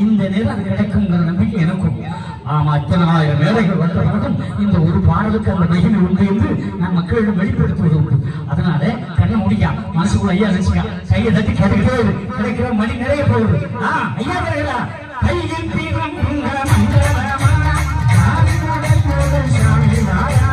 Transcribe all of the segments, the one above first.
இந்த நேரம் அது கிடைக்குங்கிற நம்பிக்கை எனக்கும் ஆமா அத்தனை ஆயிரம் வேலைகள் வந்த பிறகும் இந்த ஒரு பாடலுக்கு அந்த மகிமை உண்டு என்று நான் மக்களிடம் வெளிப்படுத்துவது உண்டு அதனால கண்ணை முடிக்கா மனசுக்குள்ள ஐயா நினைச்சுக்கா கையை தட்டி கிடைக்கிறே இரு. கிடைக்கிற மணி நிறைய போகுது ஆ ஐயா வருகிறா கையில் தீபம் உங்க மங்களமா சாமியுடன் ஒரு சாமி நாயா.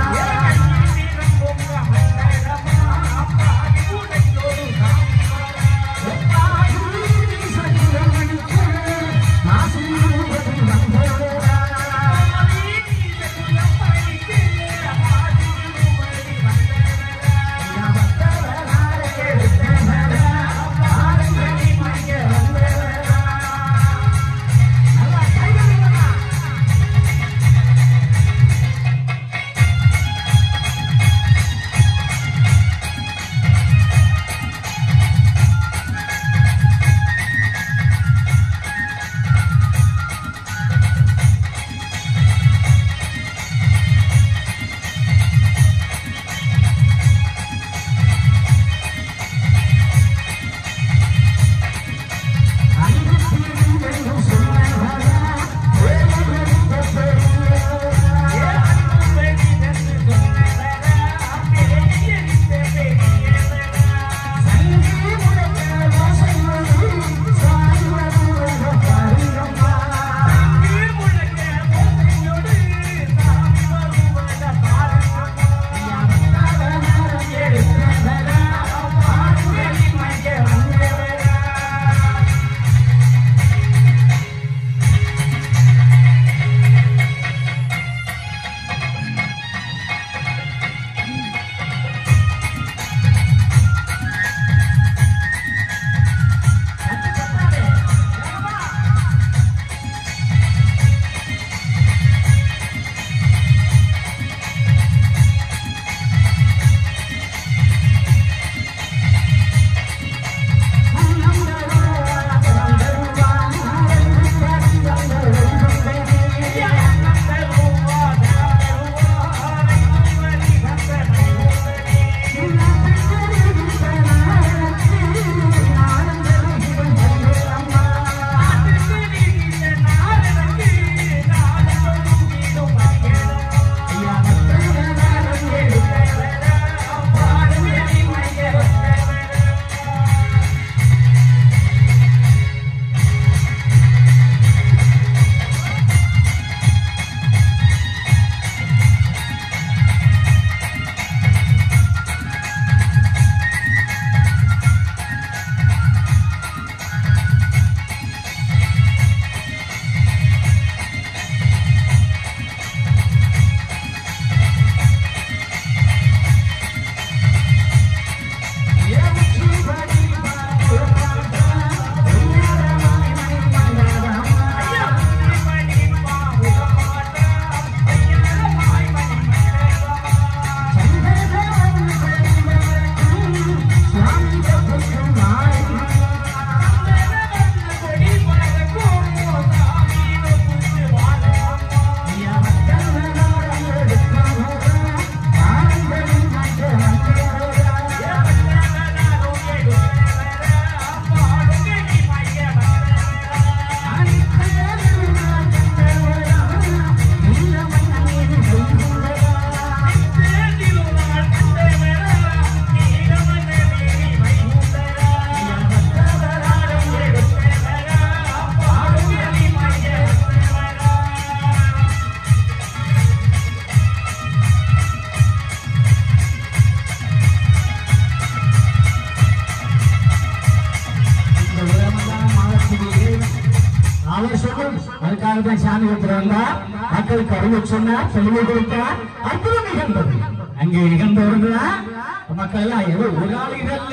அவர் சொல்லும் அதுக்காக தான் சாமி கொடுத்துறாங்க மக்களுக்கு அறிவு சொன்னார் தெளிவு கொடுத்தார் அற்புதம் நிகழ்ந்தது அங்கே நிகழ்ந்தவர்களா மக்கள் எல்லாம் ஏதோ ஒரு ஆள் இதல்ல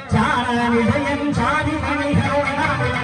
சாரானிடையன் சாதி மணிகளோட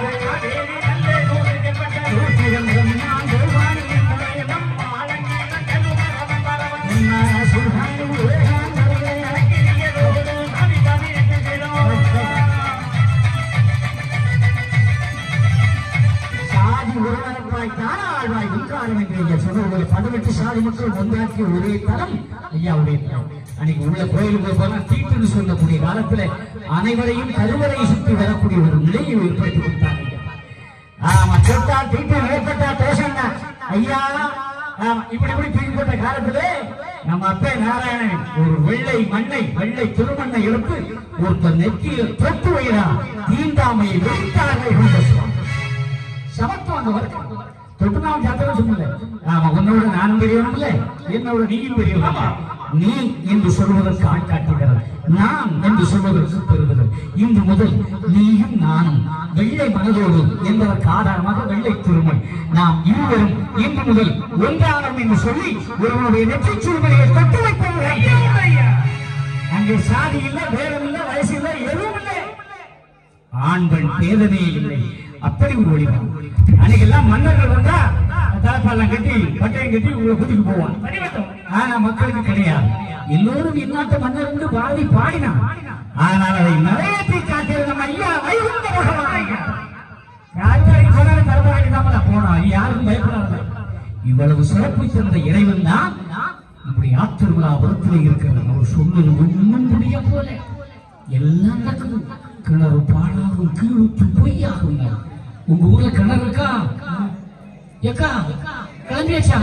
சாதி ஒருவரப்பாய் தான ஆழ்வாய் உண்டாரம் என்று ஐயா சொன்னது பதினெட்டு சாதி மக்கள் ஒன்றாக்கிய ஒரே தலம் ஐயாவுடைய தலம் அன்னைக்கு உள்ள கோயிலுக்கு போனா தீட்டுன்னு சொல்லக்கூடிய காலத்துல அனைவரையும் கருவறை சுற்றி வரக்கூடிய ஒரு நிலையை ஏற்படுத்தி கொடுத்தாங்க ஐயா ஆமா தொட்டா தீட்டு மேற்பட்டா தோஷம் ஐயா ஆமா, இப்படி இப்படி தூக்கி போட்ட காலத்திலே நம்ம அப்பே நாராயணன் ஒரு வெள்ளை மண்ணை வெள்ளை திருமண்ணை எடுத்து ஒருத்தர் நெற்றியில் தொட்டு வைகிறார் தீண்டாமையை வெடித்தார்கள் என்று சொல்லுவாங்க. சமத்துவம் அந்த வர்க்கம் தொட்டு நாம் ஜாத்தகம் சொல்லல ஆமா உன்னோட நானும் பெரியவனும் இல்ல என்னோட நீயும் பெரியவன் நீ என்று சொல்வதற்கு ஆள் காட்டுகிறது நான் என்று சொல்வதற்கு பெறுகிறது இன்று முதல் நீயும் நானும் வெள்ளை மனதோடு என்பதற்கு ஆதாரமாக வெள்ளை திருமல் நாம் இருவரும் இன்று முதல் ஒன்றானம் என்று சொல்லி ஒருவனுடைய நெற்றி சுருமனையை தொட்டு வைப்பது அங்கே சாதி இல்ல பேதம் இல்ல வயசு இல்ல எதுவும் இல்லை ஆண் பெண் பேதமே இல்லை அப்படி ஒரு வழிபாடு அன்னைக்கு எல்லாம் மன்னர்கள் வந்தா தலைப்பாலாம் கட்டி பட்டையும் கட்டி உங்களை கூட்டிட்டு போவான் ஆனா மக்களுக்கு கிடையாது எல்லோரும் இந்நாட்டு மன்னர் என்று பாடி பாடினான் ஆனால் அதை நிறைவேற்றி காட்டியது நம்ம ஐயா வைகுந்த பகவான் யாரும் போனாலும் தரப்பாடி தான் போனோம் யாருக்கும் பயப்படாத இவ்வளவு சிறப்பு சேர்ந்த இறைவன் தான் நம்முடைய ஆத்திருவிழாபுரத்தில் இருக்கிறது அவர் சொன்னது ஒன்றும் புரிய போல எல்லாம் நடக்குது கிணறு பாழாகும் கீழுத்து பொய்யாகும் உங்க ஊர்ல கிணறு இருக்கா ஏக்கா கிளம்பியாச்சா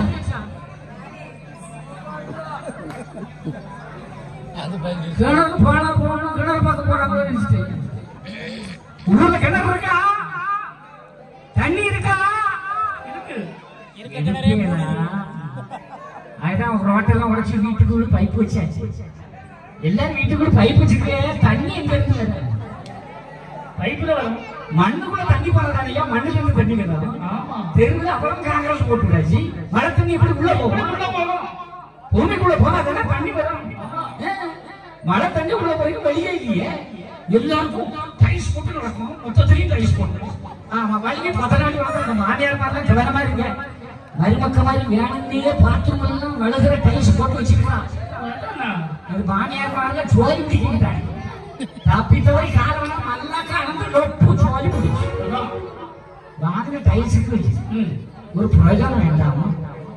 கிணறு பாழா போகணும் கிணறு பார்க்க போறாங்க நினைச்சிட்டு ஊர்ல கிணறு இருக்கா தண்ணி இருக்கா இருக்குங்களா? அதுதான் ஒரு ரோட்டெல்லாம் உடைச்சு வீட்டுக்குள்ள பைப் வச்சாச்சு எல்லாரும் வீட்டுக்குள்ள பைப் வச்சிருக்கே தண்ணி எங்க இருந்து வருது? பைப்புல வரும் மண்ணுக்குள்ள தண்ணி போறதானையா மண்ணுல இருந்து தண்ணி வரும் தெருவில் அப்புறம் காங்கிரஸ் போட்டுடாச்சு மழை தண்ணி எப்படி உள்ள போகும் உள்ள போகும் பூமிக்குள்ள போனாதானே தண்ணி வரும் ஆ. மழை தண்ணி உள்ள போய் வெளியே இல்லையே எல்லாருக்கும் டைல்ஸ் போட்டு நடக்கும் மொத்தத்திலையும் டைல்ஸ் போட்டு ஆமா வழியே பதனாடி வந்து மாமியார் மாதிரிலாம் கவனமா இருங்க மருமக்க மாதிரி வேணும்னே பாத்ரூம் எல்லாம் வழுகிற டைல்ஸ் போட்டு வச்சுக்கலாம் அது மாமியார் மாதிரிலாம் சோதி பிடிக்கிட்டாங்க தப்பித்தவரை காரணம் நல்லா கலந்து லொப்பு சோதி பிடிச்சு வாங்கின டைல்ஸுக்கு வச்சு ஒரு பிரயோஜனம் வேண்டாமா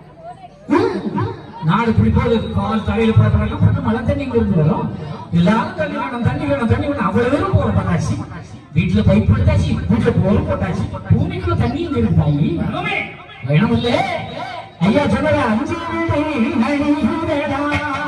நாலு இப்படி போது கால் தலையில போடுறாங்க பட்டு மழை தண்ணி இங்க இருந்து வரும் எல்லாரும் தண்ணி வேணும் தண்ணி வேணும் தண்ணி வேணும் அவ்வளவு பேரும் போற பண்ணாச்சு வீட்டுல பைப் எடுத்தாச்சு வீட்டுல போர் போட்டாச்சு பூமிக்குள்ள தண்ணி இங்க இருந்தாயி வேணும் இல்ல ஐயா சொன்னதா அஞ்சு வீடு நடிகிறடா.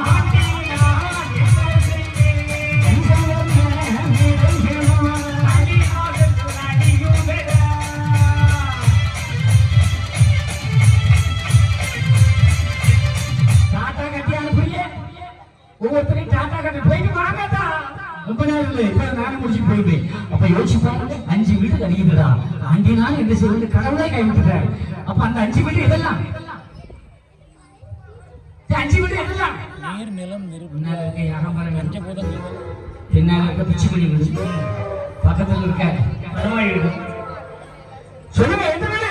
டாட்டா கட்டி அனுப்புறியே ஒவ்வொருத்தரையும் டாட்டா கட்டி போயிட்டு வாங்கடா ரொம்ப நேரம் இல்லை இப்ப நானும் முடிச்சு போயிட்டேன் அப்ப யோசிச்சு பாருங்க அஞ்சு வீடு கழியுதுடா ஆண்டினால் என்ன செய்வது கடவுளே கைவிட்டுறாரு அப்ப அந்த அஞ்சு வீடு எதெல்லாம் இந்த அஞ்சு வீடு எதெல்லாம் நீர் நிலம் நெருப்பு முன்னால இருக்க யாகமரம் வேணும். பஞ்சபூதங்கள் பின்னால இருக்க பிச்சுமணி வீடு பக்கத்துல இருக்க பரவாய் வீடு சொல்லுங்க எந்த வீடு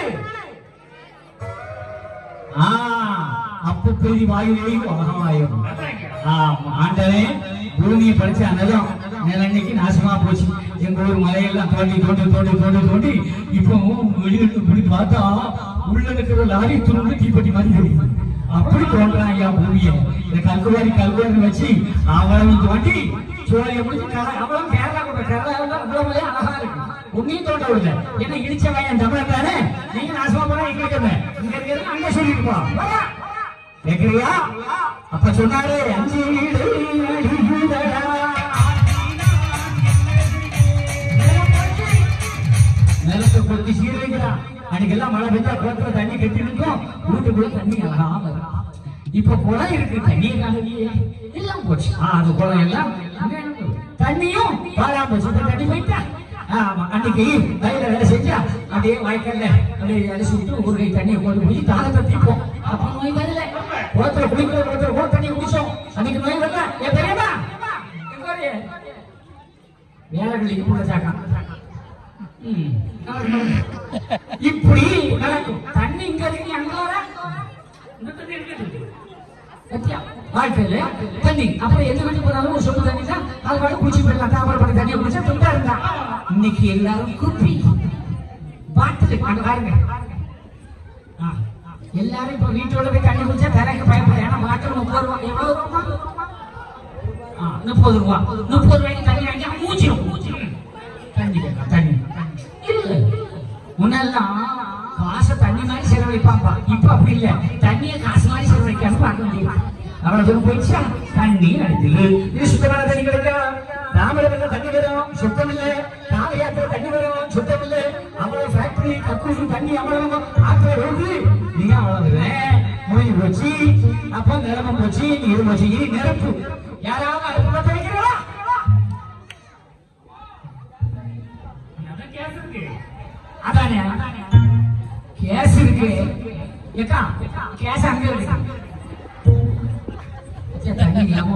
ஆ அப்பு பெய்தி வாயுலேயும் அகமாயும் ஆமா ஆண்டவே பூமியை படிச்ச நிலம் நிலன்னைக்கு நாசமா போச்சு எங்க ஊர் மலையெல்லாம் தோண்டி தோண்டி தோண்டி தோண்டி தோண்டி இப்போ வெளியிட்டு இப்படி பார்த்தா உள்ள இருக்கிற லாரி துணி தீப்பெட்டி மாதிரி தெரியுது அப்படி தோன்றான் ஐயா பூமியை இந்த கல்குவாரி கல்குவாரி வச்சு அவ்வளவு தோண்டி சோழியை முடிச்சு கரை அவ்வளவு கேரளா கூட கேரளா இவ்வளவு மலையா அழகா இருக்கு உன்னையும் தோண்ட விடல என்ன இடிச்ச வயன் தமிழர் தானே நீங்க நாசமா போனா இங்க இருக்கிறது இங்க இருக்கிறது அங்க சொல்லிட்டு போ வா. கேக்குறியா அப்ப சொன்னாரு அஞ்சு வீடு அடியுதடா. நிலத்தை கொத்தி சீரழிக்கிறான் அன்னைக்கெல்லாம் மழை பெஞ்சா குளத்துல தண்ணி கட்டி நிற்கும் வீட்டுக்குள்ள தண்ணி அழகா வரும் இப்ப குளம் இருக்கு தண்ணி காணலையே எல்லாம் போச்சு ஆ, அது குளம் எல்லாம் அங்க இருக்கு. தண்ணியும் பாழா போச்சு இப்ப தண்ணி போயிட்டா ஆமா அன்னைக்கு வயல வேலை செஞ்சா அப்படியே வாய்க்கல்ல அப்படியே அலசி விட்டு ஒரு கை தண்ணியை கொண்டு போய் தாகத்தை தீப்போம் அப்ப நோய் வரல குளத்துல குளிக்கிற குளத்துல கூட தண்ணி குடிச்சோம் அன்னைக்கு நோய் வரல என் பெரியமா எங்க வரைய வேலைகளுக்கு கூட சாக்கா ம். இப்படி நடக்கும் தண்ணி இங்க இருக்கு அங்க வர இந்த தண்ணி இருக்குது பத்தியா? வாழ்க்கையில தண்ணி அப்புறம் எந்த வீட்டுக்கு போனாலும் ஒரு சொட்டு தண்ணி தான் அது பாட்டு குடிச்சு போயிடலாம் தாமரை பண்ணி தண்ணியை குடிச்சா துண்டா இருந்தா இன்னைக்கு எல்லாரும் குப்பி பாட்டில் அங்க பாருங்க ஆ. எல்லாரும் இப்ப வீட்டோட போய் தண்ணி குடிச்சா தரக்கு பயப்பட ஏன்னா பாட்டில் முப்பது ரூபா எவ்வளவு ரூபா ஆ, முப்பது ரூபா முப்பது ரூபாய்க்கு தண்ணி வாங்கி மூச்சிடும் மூச்சிடும் தண்ணி கேட்கலாம், தண்ணி இல்ல முன்னெல்லாம் செலவழிப்பாப்பா இப்ப அப்படி இல்ல தண்ணிய காசு மாதிரி செலவழிக்காம பார்க்க முடியும் அவ்வளவு தூரம் போயிடுச்சா தண்ணி அடிக்குது இது சுத்தமான தண்ணி கிடைக்கா ராமரவில் தண்ணி வரும் சுத்தம் இல்ல காலையாத்திர தண்ணி வரும் சுத்தம் இல்ல அவ்வளவு ஃபேக்டரி கக்கூசு தண்ணி அவ்வளவு ஆத்திர வருது நீ அவ்வளவு முடிஞ்சு போச்சு அப்ப நிலம போச்சு நீர் போச்சு இனி நிரப்பு யாராவது அடுப்பு பத்த வைக்கிறா அதானே கேஸ் இருக்கு ஏக்கா கேஸ் அங்க இருக்கு சே, தண்ணி இல்லாம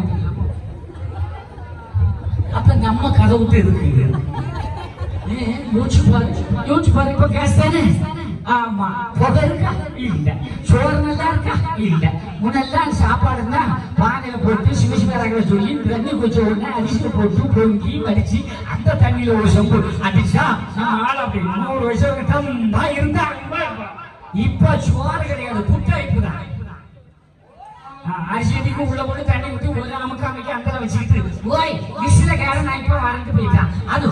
அப்ப நம்ம கதை விட்டு இருக்கு ஏ, யோசிச்சு பாரு யோசிச்சு பாரு இப்ப கேஸ் தானே ஆமா புகை இருக்கா இல்ல சோறு நல்லா இருக்கா இல்ல முன்னெல்லாம் சாப்பாடு தான் பானையில போட்டு சிவசிவராக சொல்லி தண்ணி கொஞ்ச உடனே அரிசியில போட்டு பொங்கி வடிச்சு அந்த தண்ணியில ஒரு சொம்பு அடிச்சா நம்ம ஆள் அப்படி நூறு வயசு வரைக்கும் தம்பா இருந்தா இப்ப சோறு கிடையாது புட்டாய்ப்பு தான் அரிசிக்கு உள்ள போட்டு தண்ணி ஊத்தி ஒரு அமுக்கு அமைக்க அந்த வச்சுக்கிட்டு ஓய் விசில கேர நான் இப்ப வாங்கிட்டு போயிட்டான் அது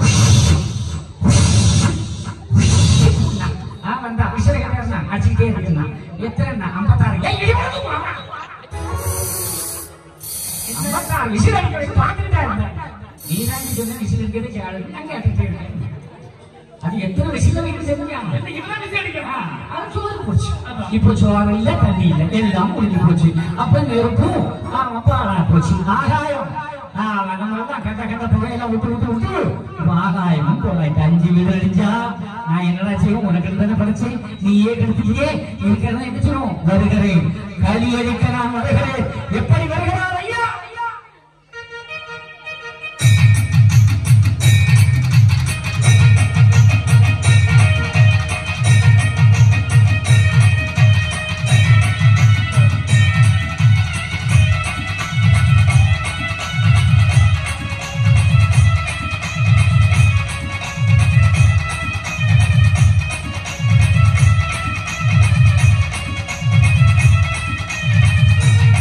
ஆ, வந்தா விசில கேரா அடிச்சுக்கிட்டே இருக்குன்னா எத்தனை ஐம்பத்தாறு ஏய், இடி வாங்க, வாங்க. ஐம்பத்தாறு விசில் அடிக்கிறது பார்த்துக்கிட்டா இருந்தேன் நீ தான் சொன்ன விசில் அடிக்கிறது கேளு நான் கேட்டுட்டே இருக்கேன் அது எத்தனை விசில வைக்கிறது தெரிஞ்சா அது சோறு போச்சு இப்போ சோறு இல்ல தண்ணி இல்ல எல்லாம் முடிஞ்சு போச்சு அப்ப நெருப்பும் அப்ப போச்சு ஆகாயம் ஆ, நம்ம எல்லாம் கட்ட கட்ட புகையெல்லாம் விட்டு விட்டு விட்டு இப்ப ஆகாயமும் போலாயிட்டு அஞ்சு வீடு அழிஞ்சா நான் என்னடா செய்வோம் உனக்கு தானே படிச்சேன் நீயே கெடுத்துட்டியே இருக்கிறதா என்ன சொல்லுவோம் வருகிறேன் களி அடிக்க நான் வருகிறேன் எப்படி வருகிறார் ஐயா ஆ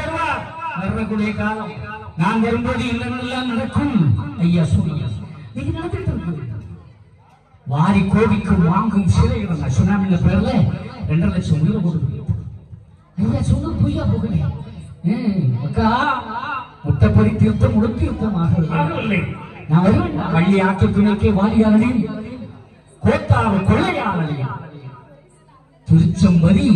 வருவார் வரக்கூடிய காலம் நான் வரும்போது இல்லமெல்லாம் நடக்கும் ஐயா சொல்லுங்க நீங்க நடத்திட்டு இருக்கு வாரி கோவிக்கு வாங்கும் சிலை இவங்க சுனாமில பேர்ல ரெண்டரை லட்சம் உயிரை கொடுத்து ஐயா சொன்ன பொய்யா போகல அக்கா முட்டப்பொறி தீர்த்தம் முழு தீர்த்தமாக ஆகவில்லை நான் வருவேன் வள்ளி ஆட்டு துணைக்கு வாரியாளனே கோத்தாவு கொள்ளையாளனே திருச்செம்பதி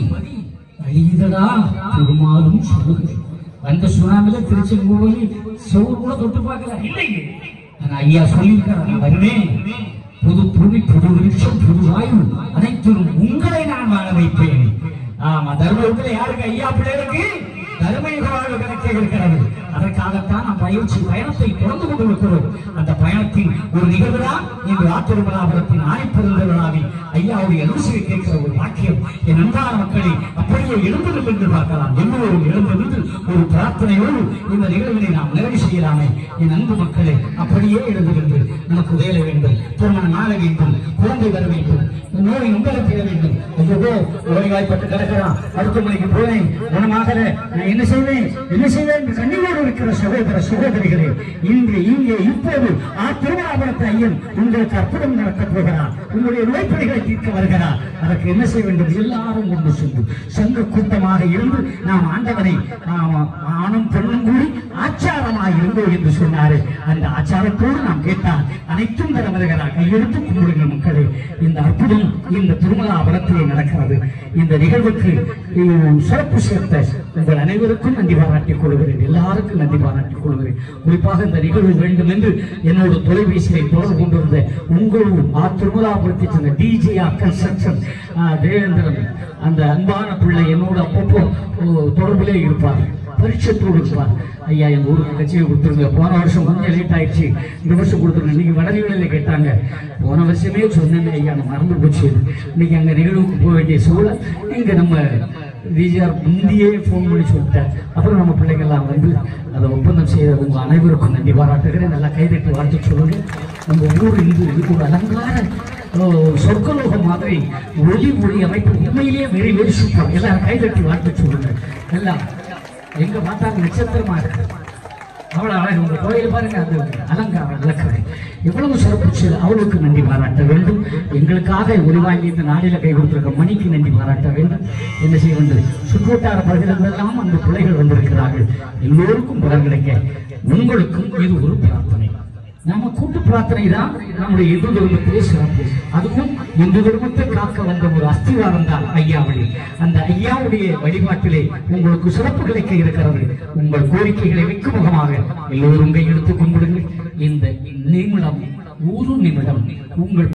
அழியுதடா பெருமாளும் சொல்லுகிறேன் வந்த சுனாமில திருச்செங்கோவில் செவ்வறு கூட தொட்டு பார்க்கல இல்லையே ஆனா ஐயா சொல்லியிருக்கிறார் நான் வருவேன் புது பூமி புது விருட்சம் புது வாயு அனைத்திலும் உங்களை நான் வாழ வைப்பேன் ஆமா தர்மபுரத்தில் யாருக்கு ஐயா பிள்ளைகளுக்கு தர்மயுக வாழ்வு கணக்கே இருக்கிறது அதற்காகத்தான் நாம் பயிற்சி பயணத்தை தொடர்ந்து கொண்டிருக்கிறோம் அந்த பயணத்தின் ஒரு நிகழ்வுதான் இந்த ஆத்திருமலாபுரத்தின் ஆணைப்பெருந்த விழாவில் ஐயாவுடைய அனுசரி கேட்கிற ஒரு வாக்கியம் என் அன்பான மக்களை அப்படியே எழுந்திரும் என்று பார்க்கலாம் எல்லோரும் எழுந்திருந்து ஒரு பிரார்த்தனையோடு இந்த நிகழ்வினை நாம் நிறைவு செய்யலாமே என் அன்பு மக்களே அப்படியே எழுந்திருந்து நமக்கு வேலை வேண்டும் திருமணம் ஆக வேண்டும் குழந்தை வர வேண்டும் நோய் உங்களை பெற வேண்டும் ஐயோ நோய்வாய்ப்பட்டு கிடக்கிறான் மருத்துவமனைக்கு போனேன் குணமாகல நான் என்ன செய்வேன் என்ன செய்வேன் என்று கண்ணீரோடு இருக்கிற சகோதர சகோதரிகளே இன்று இங்கே இப்போது ஆ திருமணாபுரத்து ஐயன் உங்களுக்கு அற்புதம் நடத்தப் போகிறார் உங்களுடைய நோய்ப்படிகளை தீர்க்க வருகிறார் அதற்கு என்ன செய்ய வேண்டும் எல்லாரும் ஒன்று சென்று சங்க கூட்டமாக இருந்து நாம் ஆண்டவனை நாம் ஆணும் பெண்ணும் கூடி ஆச்சாரமாக இருந்தோம் என்று சொன்னாரு அந்த ஆச்சாரத்தோடு நாம் கேட்டால் அனைத்தும் தர வருகிறார் கையெழுத்து கும்பிடுங்கள் மக்களே இந்த அற்புதம் இந்த திருமலாபுரத்திலே நடக்கிறது இந்த நிகழ்வுக்கு உம், சிறப்பு சேர்த்த உங்கள் அனைவருக்கும் நன்றி பாராட்டிக் கொள்கிறேன் எல்லாருக்கும் நன்றி பாராட்டிக் கொள்கிறேன் குறிப்பாக இந்த நிகழ்வு வேண்டும் என்று என்னோட தொலைபேசியை தொடர்பு கொண்டிருந்த உங்களூர் ஆ திருமலாபுரத்தை சேர்ந்த டிஜே கன்ஸ்ட்ரக்ஷன் தேவேந்திரன் அந்த அன்பான பிள்ளை என்னோட அப்பப்போ ஓ, தொடர்பிலே இருப்பார் பரிட்சத்தோடு இருப்பார் ஐயா எங்க ஊருக்கு கட்சியை கொடுத்துருங்க போன வருஷம் கொஞ்சம் லேட் ஆயிடுச்சு இந்த வருஷம் கொடுத்துருங்க இன்னைக்கு வடநிலையில கேட்டாங்க போன வருஷமே சொன்னேன் ஐயா நான் மறந்து போச்சு இன்னைக்கு அங்க நிகழ்வுக்கு போக வேண்டிய சூழல் இங்க நம்ம விஜயார் முந்தியே ஃபோன் பண்ணி சொல்லிட்டேன் அப்புறம் நம்ம பிள்ளைங்கள்லாம் வந்து அதை ஒப்பந்தம் செய்த உங்க அனைவருக்கும் நன்றி பாராட்டுகிறேன் நல்லா கைதட்டி வாழ்த்து சொல்லுங்க உங்க ஊர் இது இது ஒரு அலங்கார ஓ, சொர்க்கலோகம் மாதிரி ஒளி ஒளி அமைப்பு உண்மையிலேயே வெரி வெரி சூப்பர் எல்லாரும் கைதட்டி வாழ்த்து சொல்லுங்க எல்லாம் எங்க பார்த்தாலும் நட்சத்திரமா இருக்கு அவ்வளவு அழகு உங்க கோயில் பாருங்க அது அலங்காரம் விளக்கறை எவ்வளவு சிறப்பு செய்து அவளுக்கு நன்றி பாராட்ட வேண்டும் எங்களுக்காக உருவாங்கி இந்த நாளில கை கொடுத்திருக்க மணிக்கு நன்றி பாராட்ட வேண்டும் என்ன செய்ய வேண்டும் சுற்றுவட்டார பகுதிகளெல்லாம் அந்த பிள்ளைகள் வந்திருக்கிறார்கள் எல்லோருக்கும் பலன் கிடைக்க உங்களுக்கும் இது ஒரு பிரார்த்தனை நாம கூட்டு பிரார்த்தனை தான் நம்முடைய இந்து தர்மத்திலே சிறப்பு அதுவும் இந்து தர்மத்தை காக்க வந்த ஒரு அஸ்திவாரம் தான் ஐயாவளி அந்த ஐயாவுடைய வழிபாட்டிலே உங்களுக்கு சிறப்பு கிடைக்க இருக்கிறது உங்கள் கோரிக்கைகளை வைக்கும் முகமாக எல்லோரும் கை எடுத்துக் கும்பிடுங்கள் இந்த நிமிடம் ஒரு நிமிடம் உங்கள்